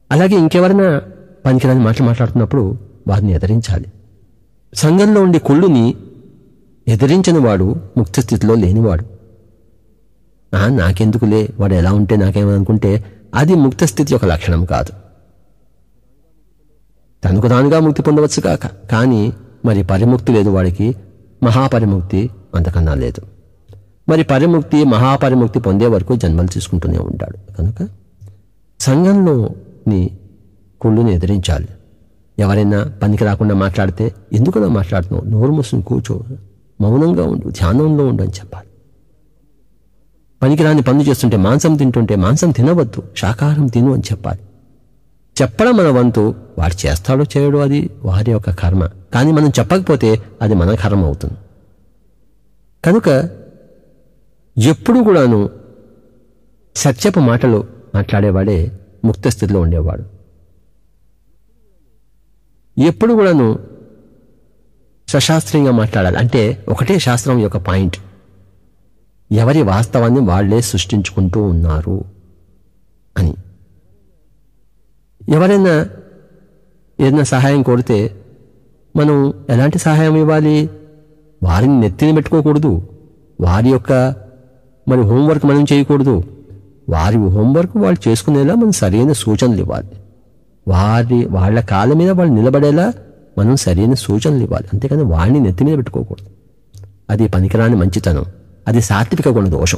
అలాగే ఇంకెవరైనా పనికిరాని మాటలు మాట్లాడుతున్నప్పుడు వారిని ఎదిరించాలి సంఘంలో ఉండే కుళ్ళుని ఎదిరించని వాడు ముక్త స్థితిలో లేనివాడు ఆ, నాకెందుకులే వాడు ఎలా ఉంటే నాకేమనుకుంటే అది ముక్త స్థితి యొక్క లక్షణం కాదు తనకు తానుగా ముక్తి పొందవచ్చు కాక కానీ మరి పరిముక్తి లేదు వాడికి మహాపరిముక్తి అంతకన్నా లేదు మరి పరిముక్తి మహాపరిముక్తి పొందే వరకు జన్మలు తీసుకుంటూనే ఉంటాడు కనుక సంఘంలోని కుళ్ళుని ఎదిరించాలి ఎవరైనా పనికి రాకుండా మాట్లాడితే ఎందుకలా మాట్లాడుతున్నావు నోరు మూసుకుని కూర్చో మౌనంగా ఉండు ధ్యానంలో ఉండు అని చెప్పాలి పనికిరాని పనులు చేస్తుంటే మాంసం తింటుంటే మాంసం తినవద్దు శాకాహారం తిను అని చెప్పాలి చెప్పడం మన వంతు వాడు చేస్తాడో చేయడో అది వారి యొక్క కర్మ కానీ మనం చెప్పకపోతే అది మన కర్మ అవుతుంది కనుక ఎప్పుడు కూడాను సత్యపు మాటలు మాట్లాడేవాడే ముక్త స్థితిలో ఉండేవాడు ఎప్పుడు కూడాను సశాస్త్రీయంగా మాట్లాడాలి అంటే ఒకటే శాస్త్రం యొక్క పాయింట్ ఎవరి వాస్తవాన్ని వాళ్లే సృష్టించుకుంటూ ఉన్నారు అని ఎవరైనా ఏదైనా సహాయం కోరితే మనం ఎలాంటి సహాయం ఇవ్వాలి వారిని నెత్తిని పెట్టుకోకూడదు వారి యొక్క మరి హోంవర్క్ మనం చేయకూడదు వారి హోంవర్క్ వాళ్ళు చేసుకునేలా మనం సరైన సూచనలు ఇవ్వాలి వారి వాళ్ళ కాళ్ళ మీద వాళ్ళు నిలబడేలా మనం సరైన సూచనలు ఇవ్వాలి అంతేకాని వాడిని నెత్తి మీద పెట్టుకోకూడదు అది పనికిరాని మంచితనం అది సాత్విక గుణ దోషం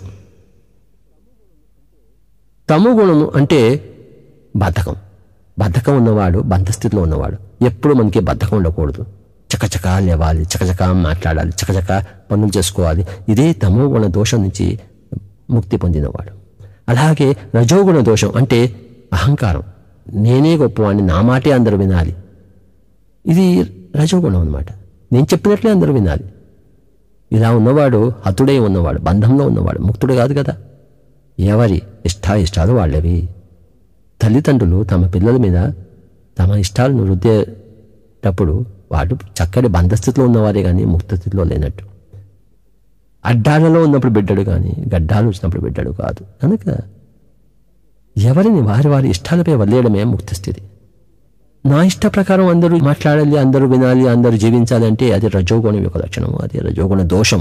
తమో గుణము అంటే బద్ధకం బద్ధకం ఉన్నవాడు బంధస్థితిలో ఉన్నవాడు ఎప్పుడు మనకి బద్ధకం ఉండకూడదు చకచకా లేవాలి చకచకా మాట్లాడాలి చకచకా పనులు చేసుకోవాలి ఇదే తమో గుణ దోషం నుంచి ముక్తి పొందినవాడు అలాగే రజోగుణ దోషం అంటే అహంకారం నేనే గొప్పవాడిని నా మాటే అందరూ వినాలి ఇది రజోగుణం అన్నమాట నేను చెప్పినట్లే అందరూ వినాలి ఇలా ఉన్నవాడు హతుడై ఉన్నవాడు బంధంలో ఉన్నవాడు ముక్తుడు కాదు కదా ఎవరి ఇష్టాయిష్టాలు వాళ్ళవి తల్లిదండ్రులు తమ పిల్లల మీద తమ ఇష్టాలను రుద్దేటప్పుడు వాడు చక్కటి బంధస్థితిలో ఉన్నవారే కానీ ముక్త స్థితిలో లేనట్టు అడ్డాలలో ఉన్నప్పుడు బిడ్డడు కానీ గడ్డాలు వచ్చినప్పుడు బిడ్డడు కాదు కనుక ఎవరిని వారి వారి ఇష్టాలపై వదిలేయడమే ముక్త స్థితి నా ఇష్ట ప్రకారం అందరూ మాట్లాడాలి అందరూ వినాలి అందరూ జీవించాలి అంటే అది రజోగుణం యొక్క లక్షణం అది రజోగుణ దోషం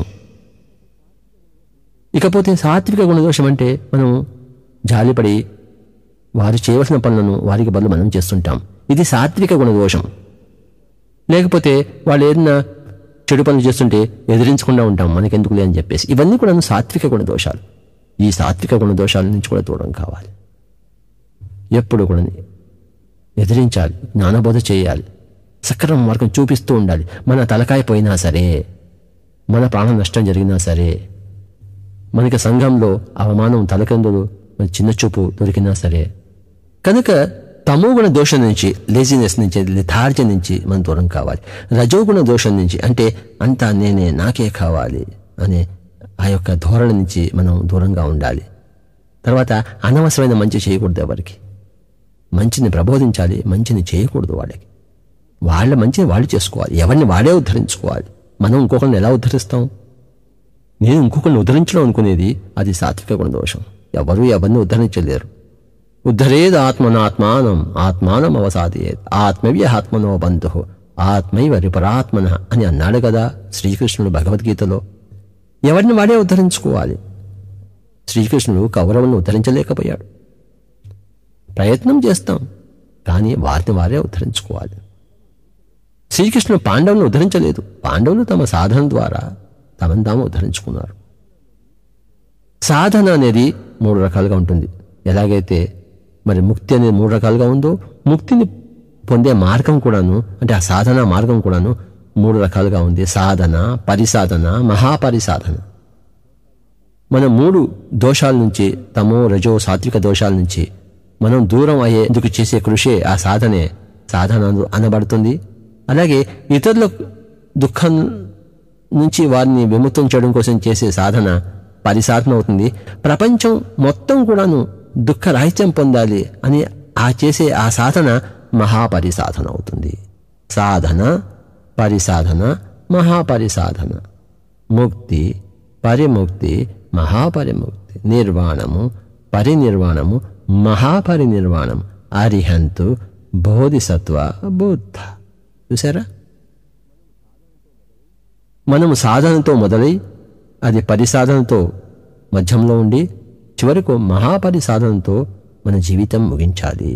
ఇకపోతే సాత్విక గుణ దోషం అంటే మనం జాలిపడి వారు చేయవలసిన పనులను వారికి బదులు మనం చేస్తుంటాం ఇది సాత్విక గుణ దోషం లేకపోతే వాళ్ళు ఏదైనా చెడు పనులు చేస్తుంటే ఎదిరించకుండా ఉంటాం మనకెందుకులే అని చెప్పేసి ఇవన్నీ కూడా సాత్విక గుణ దోషాలు ఈ సాత్విక గుణ దోషాల నుంచి కూడా దూరం కావాలి ఎప్పుడు కూడా ఎదిరించాలి జ్ఞానబోధ చేయాలి సక్రమ మార్గం చూపిస్తూ ఉండాలి మన తలకాయ పోయినా సరే మన ప్రాణ నష్టం జరిగినా సరే మనకి సంఘంలో అవమానం తలకందులు మన చిన్న చూపు దొరికినా సరే కనుక తమోగుణ దోషం నుంచి లేజినెస్ నుంచి లిథార్జ నుంచి మనం దూరం కావాలి రజోగుణ దోషం నుంచి అంటే అంతా నేనే నాకే కావాలి అనే ఆ యొక్క ధోరణి నుంచి మనం దూరంగా ఉండాలి తర్వాత అనవసరమైన మంచి చేయకూడదు ఎవరికి మంచిని ప్రబోధించాలి మంచిని చేయకూడదు వాళ్ళకి వాళ్ళ మంచిని వాళ్ళు చేసుకోవాలి ఎవరిని వాడే ఉద్ధరించుకోవాలి మనం ఇంకొకరిని ఎలా ఉద్ధరిస్తాం నేను ఇంకొకరిని ఉద్ధరించడం అనుకునేది అది సాత్విక గుణ దోషం ఎవరు ఎవరిని ఉద్ధరించలేరు ఉద్ధరేది ఆత్మనాత్మానం ఆత్మానం అవసాదేత్ ఆత్మవ్య ఆత్మనో బంధు ఆత్మైవ రిపరాత్మన అని అన్నాడు కదా శ్రీకృష్ణుడు భగవద్గీతలో ఎవరిని వాడే ఉద్ధరించుకోవాలి శ్రీకృష్ణుడు కౌరవులను ఉద్ధరించలేకపోయాడు ప్రయత్నం చేస్తాం కానీ వారిని వారే ఉద్ధరించుకోవాలి శ్రీకృష్ణుడు పాండవులను ఉద్ధరించలేదు పాండవులు తమ సాధన ద్వారా తమను తాము ఉద్ధరించుకున్నారు సాధన అనేది మూడు రకాలుగా ఉంటుంది ఎలాగైతే మరి ముక్తి అనేది మూడు రకాలుగా ఉందో ముక్తిని పొందే మార్గం కూడాను అంటే ఆ సాధన మార్గం కూడాను మూడు రకాలుగా ఉంది సాధన పరిసాధన మహాపరిసాధన మనం మూడు దోషాల నుంచి తమో రజో సాత్విక దోషాల నుంచి మనం దూరం అయ్యేందుకు చేసే కృషి ఆ సాధనే సాధన అనబడుతుంది అలాగే ఇతరుల దుఃఖం నుంచి వారిని విముక్తం చేయడం కోసం చేసే సాధన పరిసాధన అవుతుంది ప్రపంచం మొత్తం కూడాను దుఃఖ రాహిత్యం పొందాలి అని ఆ చేసే ఆ సాధన మహాపరిసాధన అవుతుంది సాధన పరిసాధన మహాపరిసాధన ముక్తి పరిముక్తి మహాపరిముక్తి నిర్వాణము పరినిర్వాణము మహాపరినిర్వాణం అరిహంతు బోధిసత్వ బుద్ధ చూసారా మనము సాధనతో మొదలై అది పరిసాధనతో మధ్యంలో ఉండి చివరకు మహాపరిసాధనతో మన జీవితం ముగించాలి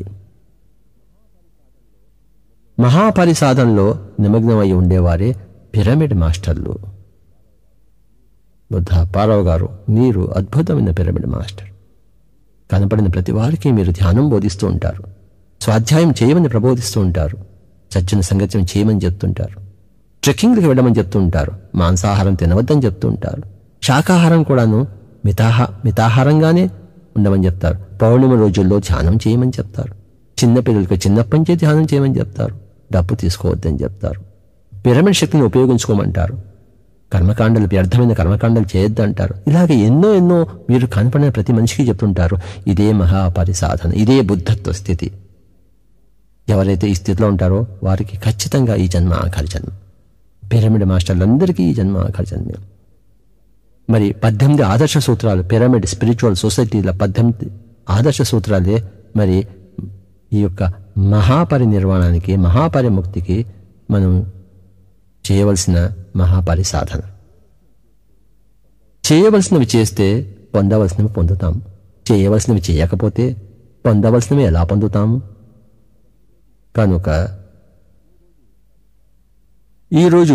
మహాపరిసాధనలో నిమగ్నమై ఉండేవారే పిరమిడ్ మాస్టర్లు బుద్ధ పారవ్ గారు మీరు అద్భుతమైన పిరమిడ్ మాస్టర్ కనపడిన ప్రతి వారికి మీరు ధ్యానం బోధిస్తూ ఉంటారు స్వాధ్యాయం చేయమని ప్రబోధిస్తూ ఉంటారు సజ్జన సంగత్యం చేయమని చెప్తుంటారు ట్రెక్కింగ్కి వెళ్ళమని చెప్తూ ఉంటారు మాంసాహారం తినవద్దని చెప్తూ ఉంటారు శాకాహారం కూడాను మితాహ మితాహారంగానే ఉండమని చెప్తారు పౌర్ణమి రోజుల్లో ధ్యానం చేయమని చెప్తారు చిన్నపిల్లలకు చిన్నప్పటి నుంచే ధ్యానం చేయమని చెప్తారు డబ్బు తీసుకోవద్దని చెప్తారు పిరమిడ్ శక్తిని ఉపయోగించుకోమంటారు కర్మకాండలు వ్యర్థమైన కర్మకాండలు చేయొద్దంటారు ఇలాగే ఎన్నో ఎన్నో మీరు కనపడిన ప్రతి మనిషికి చెప్తుంటారు ఇదే మహాపరిసాధన ఇదే బుద్ధత్వ స్థితి ఎవరైతే ఈ స్థితిలో ఉంటారో వారికి ఖచ్చితంగా ఈ జన్మ ఆఖరి జన్మ పిరమిడ్ మాస్టర్లందరికీ ఈ జన్మ ఆఖరి జన్మే మరి పద్దెనిమిది ఆదర్శ సూత్రాలు పిరమిడ్ స్పిరిచువల్ సొసైటీల పద్దెనిమిది ఆదర్శ సూత్రాలే మరి ఈ యొక్క మహాపరినిర్వాణానికి మహాపరిముక్తికి మనం చేయవలసిన మహాపరిసాధన చేయవలసినవి చేస్తే పొందవలసినవి పొందుతాం చేయవలసినవి చేయకపోతే పొందవలసినవి ఎలా పొందుతాము కనుక ఈరోజు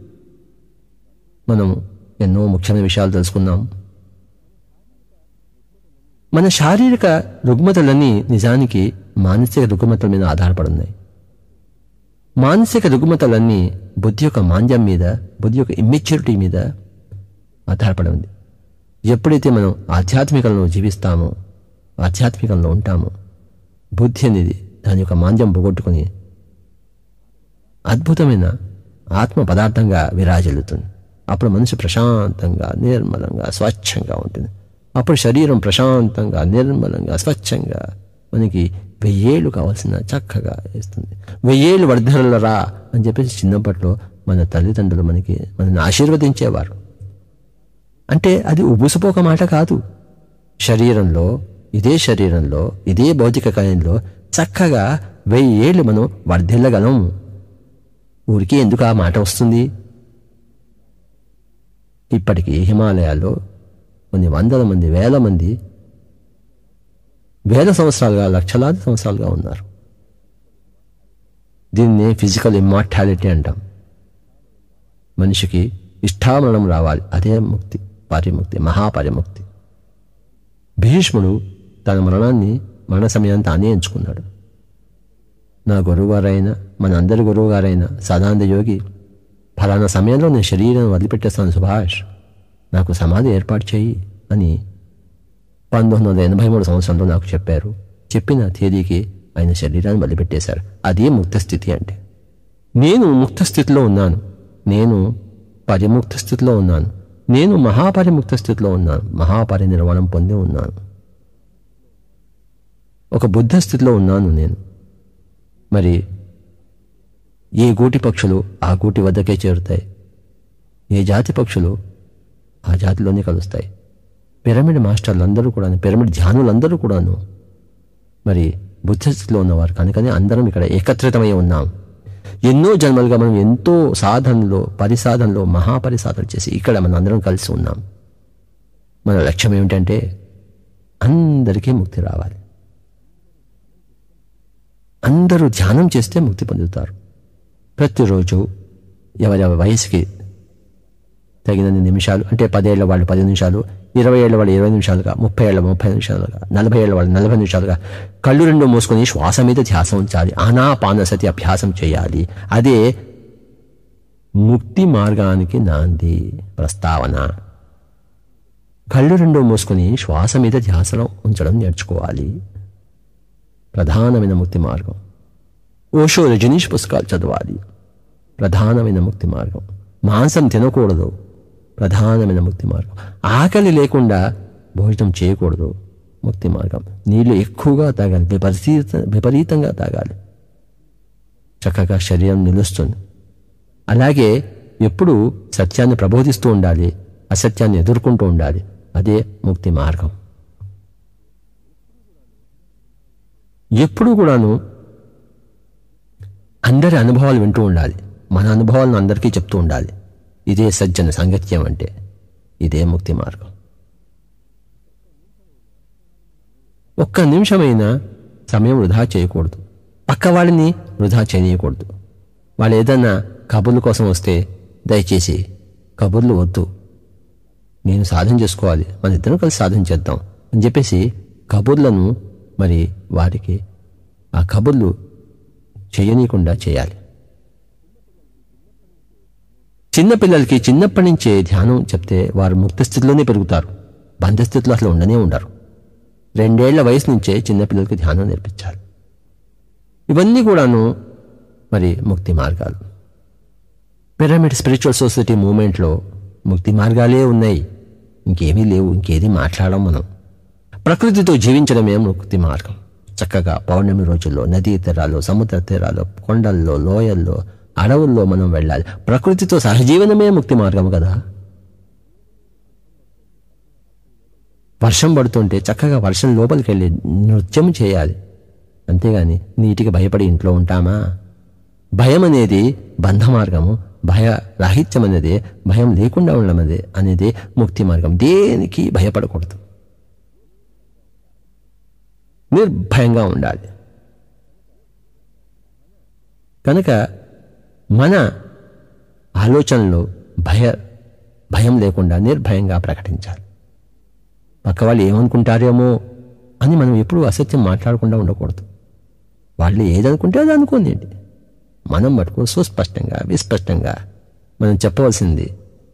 మనం ఎన్నో ముఖ్యమైన విషయాలు తెలుసుకున్నాం మన శారీరక రుగ్మతలన్నీ నిజానికి మానసిక రుగ్మతల మీద ఆధారపడి ఉన్నాయి మానసిక రుగ్మతలన్నీ బుద్ధి యొక్క మాంద్యం మీద బుద్ధి యొక్క ఇమ్మెచ్యూరిటీ మీద ఆధారపడి ఉంది ఎప్పుడైతే మనం ఆధ్యాత్మికంలో జీవిస్తామో ఆధ్యాత్మికంలో ఉంటామో బుద్ధి అనేది దాని యొక్క మాంద్యం పోగొట్టుకుని అద్భుతమైన ఆత్మ పదార్థంగా విరాజిల్లుతుంది అప్పుడు మనసు ప్రశాంతంగా నిర్మలంగా స్వచ్ఛంగా ఉంటుంది అప్పుడు శరీరం ప్రశాంతంగా నిర్మలంగా స్వచ్ఛంగా మనకి వెయ్యేళ్ళు కావాల్సిన చక్కగా వేస్తుంది వెయ్యేళ్ళు వర్ధనలరా అని చెప్పేసి చిన్నప్పట్లో మన తల్లిదండ్రులు మనకి మనల్ని ఆశీర్వదించేవారు అంటే అది ఉబుసుపోక మాట కాదు శరీరంలో ఇదే శరీరంలో ఇదే భౌతిక కాయంలో చక్కగా వెయ్యి ఏళ్ళు మనం వర్ధిల్లగలం ఊరికి ఎందుకు ఆ మాట వస్తుంది ఇప్పటికీ హిమాలయాల్లో కొన్ని వందల మంది వేల మంది వేల సంవత్సరాలుగా లక్షలాది సంవత్సరాలుగా ఉన్నారు దీన్ని ఫిజికల్ ఇమ్మార్టాలిటీ అంటాం మనిషికి ఇష్టామరణం రావాలి అదే ముక్తి పరిముక్తి మహాపరిముక్తి భీష్ముడు తన మరణాన్ని మరణ సమయాన్ని తానే ఎంచుకున్నాడు నా గురువుగారైన మన అందరి గురువుగారైన సదానంద యోగి ఫలానా సమయంలో నేను శరీరం వదిలిపెట్టేస్తాను సుభాష్ నాకు సమాధి ఏర్పాటు చేయి అని పంతొమ్మిది వందల ఎనభై మూడు సంవత్సరంలో నాకు చెప్పారు చెప్పిన తేదీకి ఆయన శరీరాన్ని వదిలిపెట్టేశారు అదే ముక్త స్థితి అంటే నేను ముక్త స్థితిలో ఉన్నాను నేను పరిముక్త స్థితిలో ఉన్నాను నేను మహాపరిముక్త స్థితిలో ఉన్నాను మహాపరినిర్వాణం పొంది ఉన్నాను ఒక బుద్ధ స్థితిలో ఉన్నాను నేను మరి ఏ గూటి పక్షులు ఆ గూటి వద్దకే చేరుతాయి ఏ జాతి పక్షులు ఆ జాతిలోనే కలుస్తాయి పిరమిడ్ మాస్టర్లందరూ కూడాను పిరమిడ్ ధ్యానులందరూ కూడాను మరి బుద్ధ స్థితిలో ఉన్నవారు కనుకనే అందరం ఇక్కడ ఏకత్రితమై ఉన్నాం ఎన్నో జన్మలుగా మనం ఎంతో సాధనలో పరిసాధనలో మహాపరిసాధన చేసి ఇక్కడ మనం అందరం కలిసి ఉన్నాం మన లక్ష్యం ఏమిటంటే అందరికీ ముక్తి రావాలి అందరూ ధ్యానం చేస్తే ముక్తి పొందుతారు ప్రతిరోజు ఎవరెవరి వయసుకి తగినన్ని నిమిషాలు అంటే పదేళ్ల వాళ్ళు పది నిమిషాలు ఇరవై ఏళ్ళ వాళ్ళు ఇరవై నిమిషాలుగా ముప్పై ఏళ్ళ ముప్పై నిమిషాలుగా నలభై ఏళ్ళ వాళ్ళు నలభై నిమిషాలుగా కళ్ళు రెండు మూసుకొని శ్వాస మీద ధ్యాస ఉంచాలి ఆనాపానసతి అభ్యాసం చేయాలి అదే ముక్తి మార్గానికి నాంది ప్రస్తావన కళ్ళు రెండు మూసుకొని శ్వాస మీద ధ్యాసలో ఉంచడం నేర్చుకోవాలి ప్రధానమైన ముక్తి మార్గం ఓషో రజనీష్ పుస్తకాలు చదవాలి ప్రధానమైన ముక్తి మార్గం మాంసం తినకూడదు ప్రధానమైన ముక్తి మార్గం ఆకలి లేకుండా భోజనం చేయకూడదు ముక్తి మార్గం నీళ్లు ఎక్కువగా తాగాలి విపరీత విపరీతంగా తాగాలి చక్కగా శరీరం నిలుస్తుంది అలాగే ఎప్పుడు సత్యాన్ని ప్రబోధిస్తూ ఉండాలి అసత్యాన్ని ఎదుర్కొంటూ ఉండాలి అదే ముక్తి మార్గం ఎప్పుడూ కూడాను అందరి అనుభవాలు వింటూ ఉండాలి మన అనుభవాలను అందరికీ చెప్తూ ఉండాలి ఇదే సజ్జన సాంగత్యం అంటే ఇదే ముక్తి మార్గం ఒక్క నిమిషమైనా సమయం వృధా చేయకూడదు పక్క వాళ్ళని వృధా చేయకూడదు వాళ్ళు ఏదన్నా కబుర్ల కోసం వస్తే దయచేసి కబుర్లు వద్దు నేను సాధన చేసుకోవాలి మన ఇద్దరం కలిసి సాధన చేద్దాం అని చెప్పేసి కబుర్లను మరి వారికి ఆ కబుర్లు చేయనీయకుండా చేయాలి చిన్నపిల్లలకి చిన్నప్పటి నుంచే ధ్యానం చెప్తే వారు ముక్త స్థితిలోనే పెరుగుతారు బంధస్థితిలో అసలు ఉండనే ఉండరు రెండేళ్ల వయసు నుంచే చిన్నపిల్లలకి ధ్యానం నేర్పించాలి ఇవన్నీ కూడాను మరి ముక్తి మార్గాలు పిరమిడ్ స్పిరిచువల్ సొసైటీ మూమెంట్లో ముక్తి మార్గాలే ఉన్నాయి ఇంకేమీ లేవు ఇంకేది మాట్లాడడం మనం ప్రకృతితో జీవించడమే ముక్తి మార్గం చక్కగా పౌర్ణమి రోజుల్లో నదీ తీరాలు సముద్ర తీరాలు కొండల్లో లోయల్లో అడవుల్లో మనం వెళ్ళాలి ప్రకృతితో సహజీవనమే ముక్తి మార్గం కదా వర్షం పడుతుంటే చక్కగా వర్షం లోపలికి వెళ్ళి నృత్యం చేయాలి అంతేగాని నీటికి భయపడి ఇంట్లో ఉంటామా భయం అనేది బంధ మార్గము భయ రాహిత్యం అనేది భయం లేకుండా ఉండడం అనేది అనేది ముక్తి మార్గం దేనికి భయపడకూడదు నిర్భయంగా ఉండాలి కనుక మన ఆలోచనలు భయ భయం లేకుండా నిర్భయంగా ప్రకటించాలి పక్క వాళ్ళు ఏమనుకుంటారేమో అని మనం ఎప్పుడూ అసత్యం మాట్లాడకుండా ఉండకూడదు వాళ్ళు ఏదనుకుంటే అది అనుకోండి మనం మటుకు సుస్పష్టంగా విస్పష్టంగా మనం చెప్పవలసింది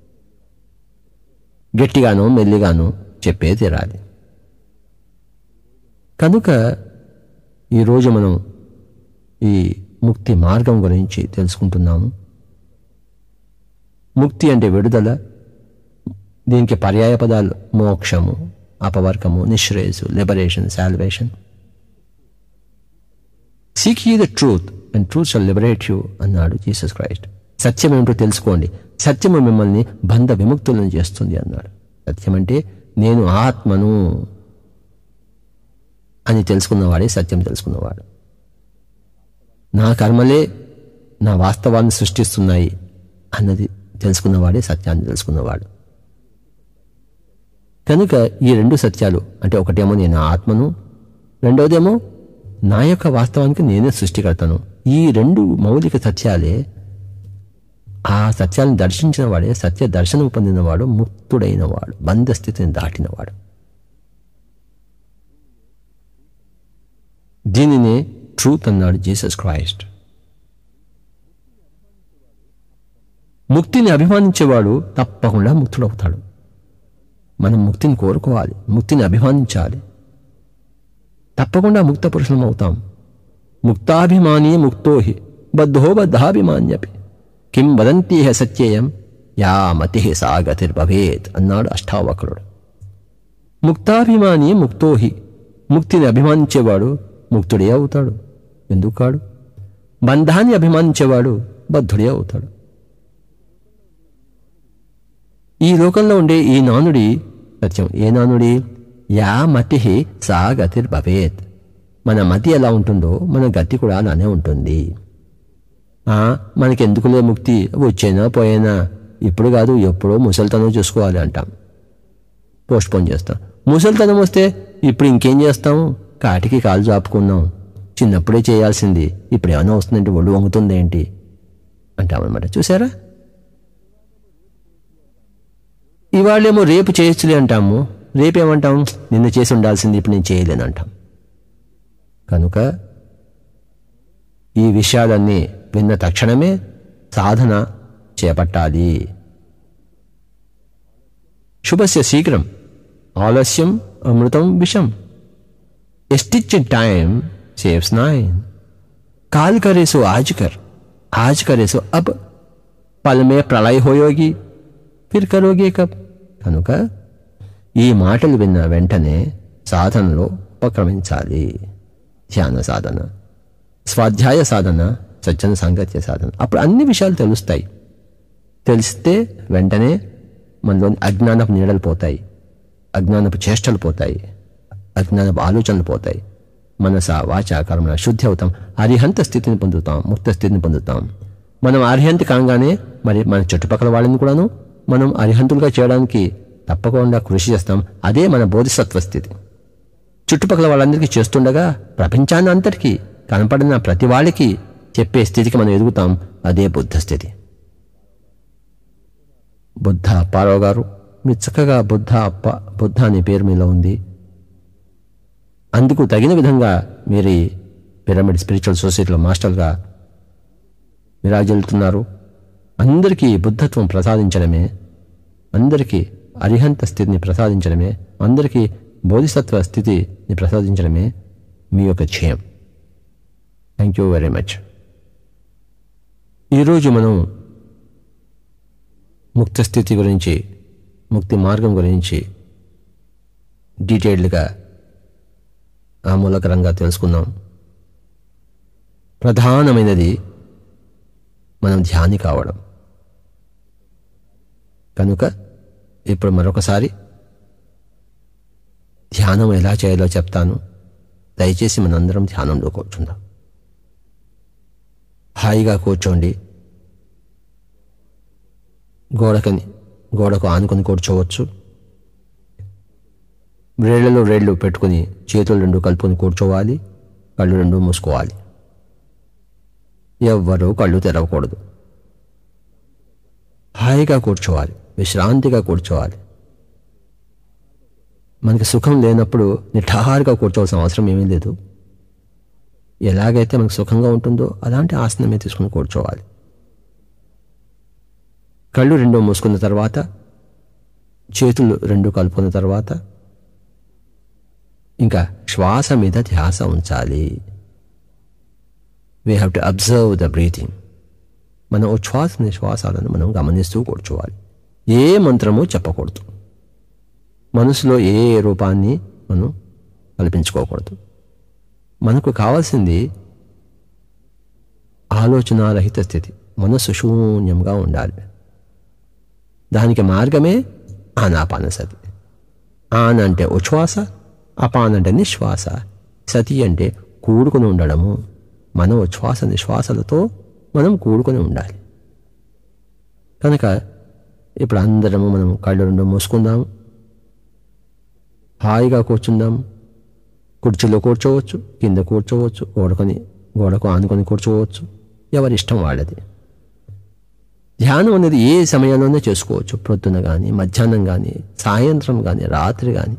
గట్టిగానో మెల్లిగానో చెప్పే తీరాలి కనుక ఈరోజు మనం ఈ ముక్తి మార్గం గురించి తెలుసుకుంటున్నాము ముక్తి అంటే విడుదల దీనికి పర్యాయ పదాలు మోక్షము అపవర్గము నిశ్రేయసు liberation salvation seek you the truth and truth shall liberate you అన్నాడు జీసస్ క్రైస్ట్ సత్యం ఏమిటో తెలుసుకోండి సత్యము మిమ్మల్ని బంధ విముక్తులను చేస్తుంది అన్నాడు సత్యం అంటే నేను ఆత్మను అని తెలుసుకున్నవాడే సత్యం తెలుసుకున్నవాడు నా కర్మలే నా వాస్తవాన్ని సృష్టిస్తున్నాయి అన్నది తెలుసుకున్నవాడే సత్యాన్ని తెలుసుకున్నవాడు కనుక ఈ రెండు సత్యాలు అంటే ఒకటేమో నేను ఆత్మను రెండవదేమో నా యొక్క వాస్తవానికి నేనే సృష్టికర్తను ఈ రెండు మౌలిక సత్యాలే ఆ సత్యాలను దర్శించిన వాడే సత్య దర్శనం పొందినవాడు ముక్తుడైన వాడు బంధస్థితిని దాటినవాడు దీనినే ట్రూత్ అన్నాడు జీసస్ క్రైస్ట్ ముక్తిని అభిమానించేవాడు తప్పకుండా ముక్తుడవుతాడు మనం ముక్తిని కోరుకోవాలి ముక్తిని అభిమానించాలి తప్పకుండా ముక్త పురుషులం అవుతాం ముక్తాభిమాని ముక్తోహి బద్ధో బద్ధాభిమాన్యపి కిం వదంతీహ సత్యేయం యా మతి సా గతిర్భవేత్ అన్నాడు అష్టావక్రుడు ముక్తాభిమాని ముక్తోహి ముక్తిని అభిమానించేవాడు ముక్తుడే అవుతాడు ఎందుకు కాడు బంధాన్ని అభిమానించేవాడు బద్ధుడే అవుతాడు ఈ లోకంలో ఉండే ఈ నానుడి సత్యం ఏ నానుడి యా మతి సా గతిర్భవేత్ మన మతి ఎలా ఉంటుందో మన గతి కూడా అలానే ఉంటుంది ఆ, మనకెందుకులే ముక్తి వచ్చేనా పోయేనా ఇప్పుడు కాదు ఎప్పుడో ముసలితనం చూసుకోవాలి అంటాం పోస్ట్ పోన్ చేస్తాం ముసలితనం వస్తే ఇప్పుడు ఇంకేం చేస్తాం కాటికి కాలు చాపుకున్నాం చిన్నప్పుడే చేయాల్సింది ఇప్పుడు ఏమైనా వస్తుందంటే ఒళ్ళు వంగుతుంది ఏంటి అంటామన్నమాట చూసారా ఇవాళేమో రేపు చేయొచ్చులే అంటాము రేపేమంటాం నిన్న చేసి ఉండాల్సింది ఇప్పుడు నేను చేయలేను అంటాం కనుక ఈ విషయాలన్నీ విన్న తక్షణమే సాధన చేపట్టాలి శుభస్య శీఘ్రం ఆలస్యం అమృతం విషం ఎస్టిచ్ టైम सेव्स नाइन काल करे सो आज कर आज करे सो अब పల్ మే ప్రళయ హోయోగి ఫిర్ కరోగే కబ్ కనుక ఈ మాటలు విన్న వెంటనే సాధనలో ఉపక్రమించాలి ధ్యాన సాధన స్వాధ్యాయ సాధన సజ్జన సాంగత్య సాధన అప్పుడు అన్ని విషయాలు తెలుస్తాయి తెలిస్తే వెంటనే మనలోని అజ్ఞానపు నీడలు పోతాయి అజ్ఞానపు చేష్టలు పోతాయి అజ్ఞానపు ఆలోచనలు పోతాయి మనస వాచ కర్మణ శుద్ధి అవుతాం అరిహంత స్థితిని పొందుతాం ముక్త స్థితిని పొందుతాం మనం అరిహంతి కాగానే మరి మన చుట్టుపక్కల వాళ్ళని కూడాను మనం అరిహంతులుగా చేయడానికి తప్పకుండా కృషి చేస్తాం అదే మన బోధిసత్వ స్థితి చుట్టుపక్కల వాళ్ళందరికీ చేస్తుండగా ప్రపంచాన్ని అంతటికీ కనపడిన ప్రతి వాళ్ళకి చెప్పే స్థితికి మనం ఎదుగుతాం అదే బుద్ధ స్థితి బుద్ధ పారవ్ గారు మీరు చక్కగా బుద్ధ అప్ప బుద్ధ అనే పేరు మీలో ఉంది అందుకు తగిన విధంగా మీరు ఈ పిరమిడ్ స్పిరిచువల్ సొసైటీలో మాస్టర్గా విరాజిల్లుతున్నారు అందరికీ బుద్ధత్వం ప్రసాదించడమే అందరికీ అరిహంత స్థితిని ప్రసాదించడమే అందరికీ బోధిసత్వ స్థితిని ప్రసాదించడమే మీ యొక్క ధ్యేయం థ్యాంక్ యూ వెరీ మచ్ ఈరోజు మనం ముక్త స్థితి గురించి ముక్తి మార్గం గురించి డీటెయిల్డ్గా ఆమూలకరంగా తెలుసుకుందాం ప్రధానమైనది మనం ధ్యాని కావడం కనుక ఇప్పుడు మరొకసారి ధ్యానం ఎలా చేయాలో చెప్తాను దయచేసి మనందరం ధ్యానంలో కూర్చుందాం హాయిగా కూర్చోండి గోడకని గోడకు ఆనుకొని కూర్చోవచ్చు రేళ్లలో రేళ్లు పెట్టుకుని చేతులు రెండు కలుపుకొని కూర్చోవాలి కళ్ళు రెండు మూసుకోవాలి ఎవ్వరూ కళ్ళు తెరవకూడదు హాయిగా కూర్చోవాలి విశ్రాంతిగా కూర్చోవాలి మనకి సుఖం లేనప్పుడు నిఠారుగా కూర్చోవాల్సిన అవసరం ఏమీ లేదు ఎలాగైతే మనకు సుఖంగా ఉంటుందో అలాంటి ఆసనమే తీసుకుని కూర్చోవాలి కళ్ళు రెండు మూసుకున్న తర్వాత చేతులు రెండు కలుపుకున్న తర్వాత ఇంకా శ్వాస మీద ధ్యాస ఉంచాలి we have to observe the breathing మన ఉచ్ఛ్వాస నిశ్వాసాలను మనం గమనిస్తూ కూర్చోవాలి ఏ మంత్రము చెప్పకూడదు మనసులో ఏ రూపాన్ని మనం కల్పించుకోకూడదు మనకు కావాల్సింది ఆలోచనారహిత స్థితి మనసు శూన్యంగా ఉండాలి దానికి మార్గమే ఆనాపానసతి ఆన్ అంటే ఉచ్ఛ్వాస అపాన్ అంటే నిశ్వాస సతి అంటే కూడుకుని ఉండడము మన ఉచ్ఛ్వాస నిశ్వాసలతో మనం కూడుకొని ఉండాలి కనుక ఇప్పుడు అందరము మనం కళ్ళు రెండు మూసుకుందాం హాయిగా కూర్చుందాం కుర్చీలో కూర్చోవచ్చు కింద కూర్చోవచ్చు గోడకొని గోడకు ఆనుకొని కూర్చోవచ్చు ఎవరి ఇష్టం వాళ్ళది ధ్యానం అనేది ఏ సమయంలోనే చేసుకోవచ్చు ప్రొద్దున కానీ మధ్యాహ్నం కానీ సాయంత్రం కానీ రాత్రి కానీ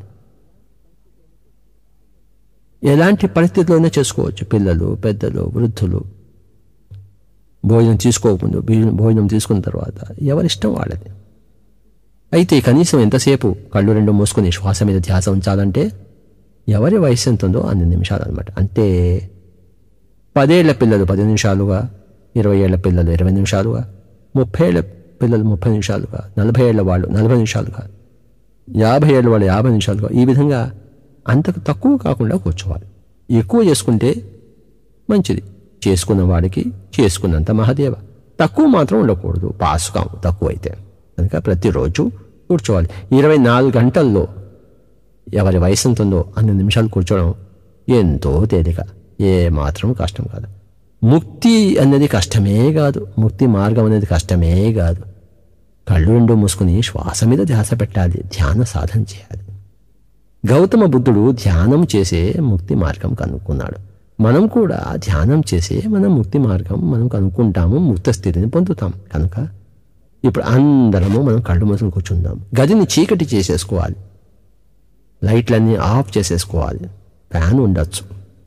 ఎలాంటి పరిస్థితిలోనే చేసుకోవచ్చు పిల్లలు పెద్దలు వృద్ధులు భోజనం తీసుకోకముందు భోజనం భోజనం తీసుకున్న తర్వాత ఎవరిష్టం వాళ్ళది అయితే కనీసం ఎంతసేపు కళ్ళు రెండు మూసుకుని శ్వాస మీద ధ్యాస ఉంచాలంటే ఎవరి వయసు ఎంత ఉందో అన్ని నిమిషాలు అనమాట అంటే పదేళ్ల పిల్లలు పది నిమిషాలుగా ఇరవై ఏళ్ల పిల్లలు ఇరవై నిమిషాలుగా ముప్పై ఏళ్ల పిల్లలు ముప్పై నిమిషాలుగా నలభై ఏళ్ల వాళ్ళు నలభై నిమిషాలుగా యాభై ఏళ్ళ వాళ్ళు యాభై నిమిషాలుగా ఈ విధంగా అంతకు తక్కువ కాకుండా కూర్చోవాలి ఎక్కువ చేసుకుంటే మంచిది చేసుకున్న వాడికి చేసుకున్నంత మహాదేవ తక్కువ మాత్రం ఉండకూడదు పాసుకాం తక్కువ అయితే కనుక ప్రతిరోజు కూర్చోవాలి ఇరవై నాలుగు గంటల్లో ఎవరి వయసు ఎంత ఉందో అన్ని నిమిషాలు కూర్చోవడం ఎంతో తేలిక ఏ మాత్రం కష్టం కాదు ముక్తి అనేది కష్టమే కాదు ముక్తి మార్గం అనేది కష్టమే కాదు కళ్ళు రెండు మూసుకుని శ్వాస మీద ధ్యాస పెట్టాలి ధ్యాన సాధన చేయాలి గౌతమ బుద్ధుడు ధ్యానం చేసే ముక్తి మార్గం కనుక్కున్నాడు మనం కూడా ధ్యానం చేసే మన ముక్తి మార్గం మనం కనుక్కుంటాము ముక్త స్థితిని పొందుతాం కనుక ఇప్పుడు అందరము మనం కళ్ళు మూసుకుని కూర్చుందాం గదిని చీకటి చేసేసుకోవాలి లైట్లన్నీ ఆఫ్ చేసేసుకోవాలి ఫ్యాన్ ఉండొచ్చు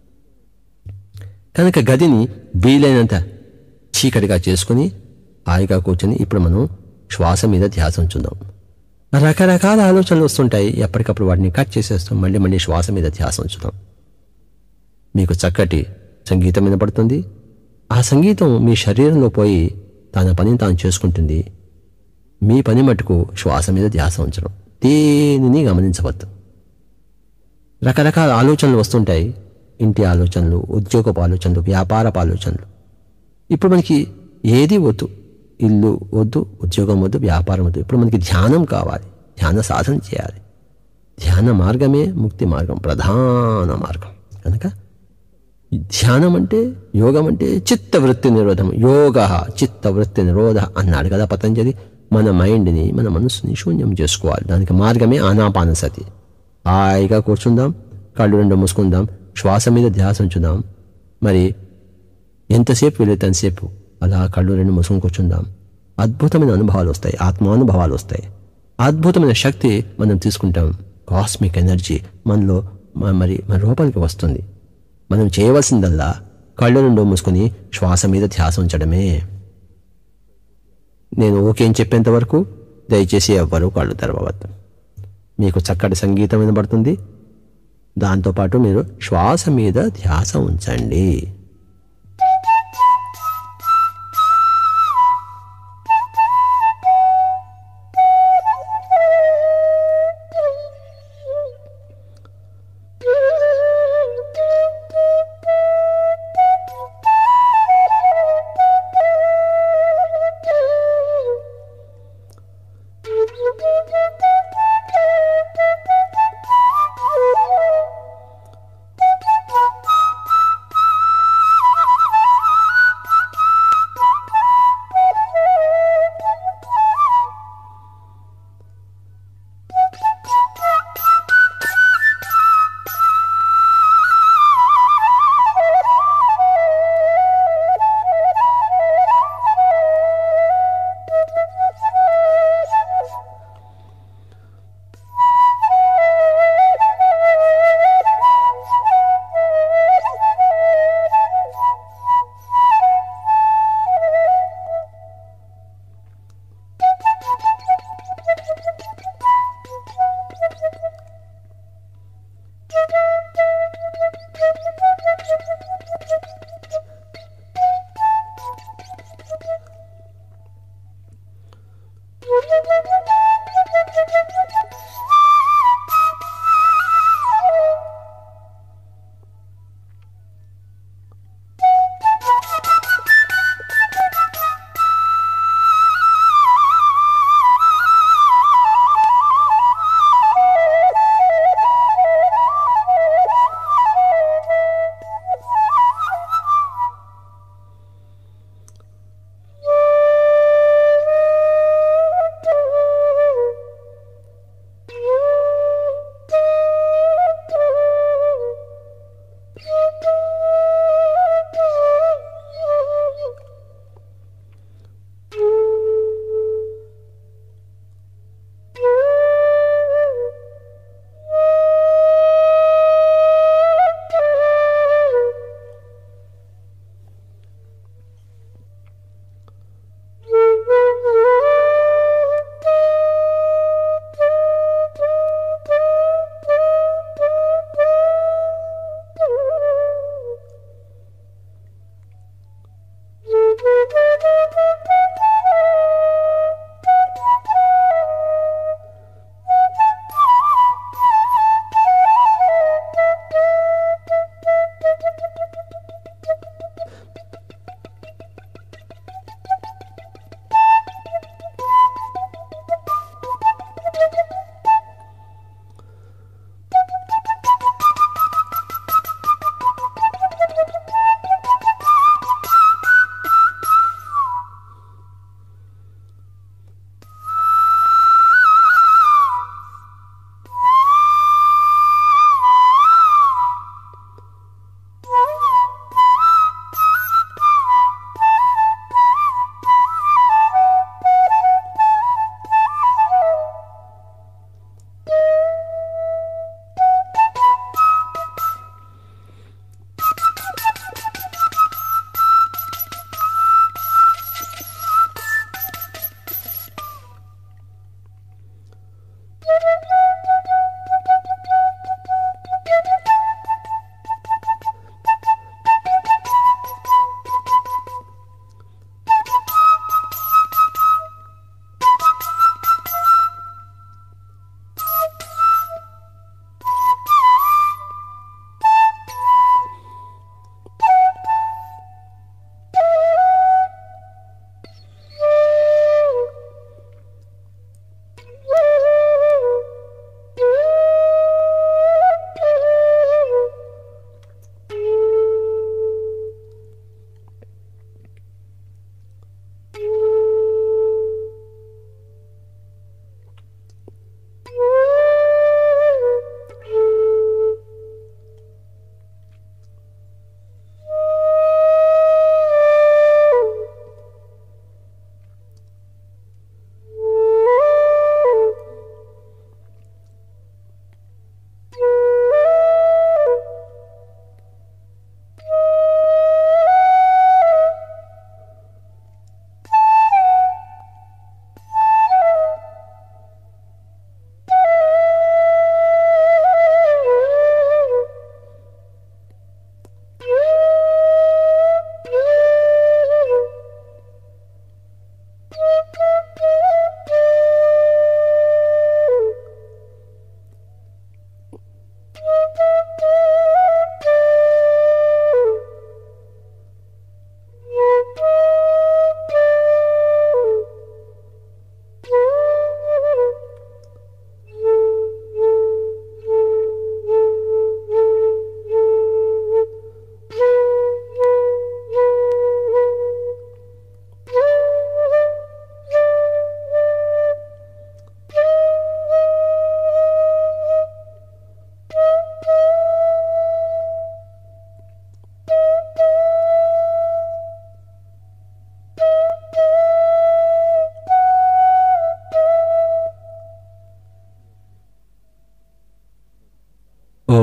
కనుక గదిని వీలైనంత చీకటిగా చేసుకుని హాయిగా కూర్చొని ఇప్పుడు మనం శ్వాస మీద ధ్యాస ఉంచుదాం రకరకాల ఆలోచనలు వస్తుంటాయి ఎప్పటికప్పుడు వాటిని కట్ చేసేస్తాం మళ్ళీ మళ్ళీ శ్వాస మీద ధ్యాస ఉంచుతాం మీకు చక్కటి సంగీతం వినపడుతుంది ఆ సంగీతం మీ శరీరంలో పోయి తన పనిని తాను చేసుకుంటుంది మీ పని మటుకు శ్వాస మీద ధ్యాస ఉంచడం దేనిని గమనించవద్దు రకరకాల ఆలోచనలు వస్తుంటాయి ఇంటి ఆలోచనలు ఉద్యోగపు ఆలోచనలు వ్యాపారపు ఆలోచనలు ఇప్పుడు మనకి ఏది వద్దు ఇల్లు వద్దు ఉద్యోగం వద్దు వ్యాపారం వద్దు ఇప్పుడు మనకి ధ్యానం కావాలి ధ్యాన సాధన చేయాలి ధ్యాన మార్గమే ముక్తి మార్గం ప్రధాన మార్గం కనుక ధ్యానం అంటే యోగం అంటే చిత్తవృత్తి నిరోధం యోగ చిత్తవృత్తి నిరోధ అన్నాడు కదా పతంజలి మన మైండ్ని మన మనసుని శూన్యం చేసుకోవాలి దానికి మార్గమే ఆనాపానసతి హాయిగా కూర్చుందాం కళ్ళు రెండు మూసుకుందాం శ్వాస మీద ధ్యాస ఉంచుదాం మరి ఎంతసేపు వీలైతే అంతసేపు అలా కళ్ళు రెండు మూసుకొని కూర్చుందాం అద్భుతమైన అనుభవాలు వస్తాయి ఆత్మానుభవాలు వస్తాయి అద్భుతమైన శక్తి మనం తీసుకుంటాం కాస్మిక్ ఎనర్జీ మనలో మ- మరి మన రూపానికి వస్తుంది మనం చేయవలసిందల్లా కళ్ళు రెండు మూసుకొని శ్వాస మీద ధ్యాస ఉంచడమే నేను ఓకే అని చెప్పేంత వరకు దయచేసి ఎవ్వరూ కళ్ళు తెరవవద్దు మీకు చక్కటి సంగీతం వినబడుతుంది దాంతోపాటు మీరు శ్వాస మీద ధ్యాస ఉంచండి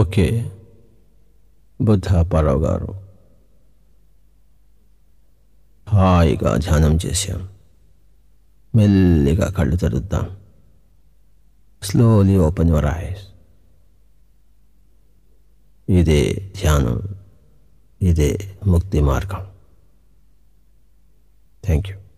ఓకే బుద్ధ పారావు గారు హాయిగా ధ్యానం చేశాం మెల్లిగా కళ్ళు తెరుద్దాం స్లోలీ ఓపెన్ యువర్ ఐస్ ఇదే ధ్యానం ఇదే ముక్తి మార్గం థ్యాంక్ యూ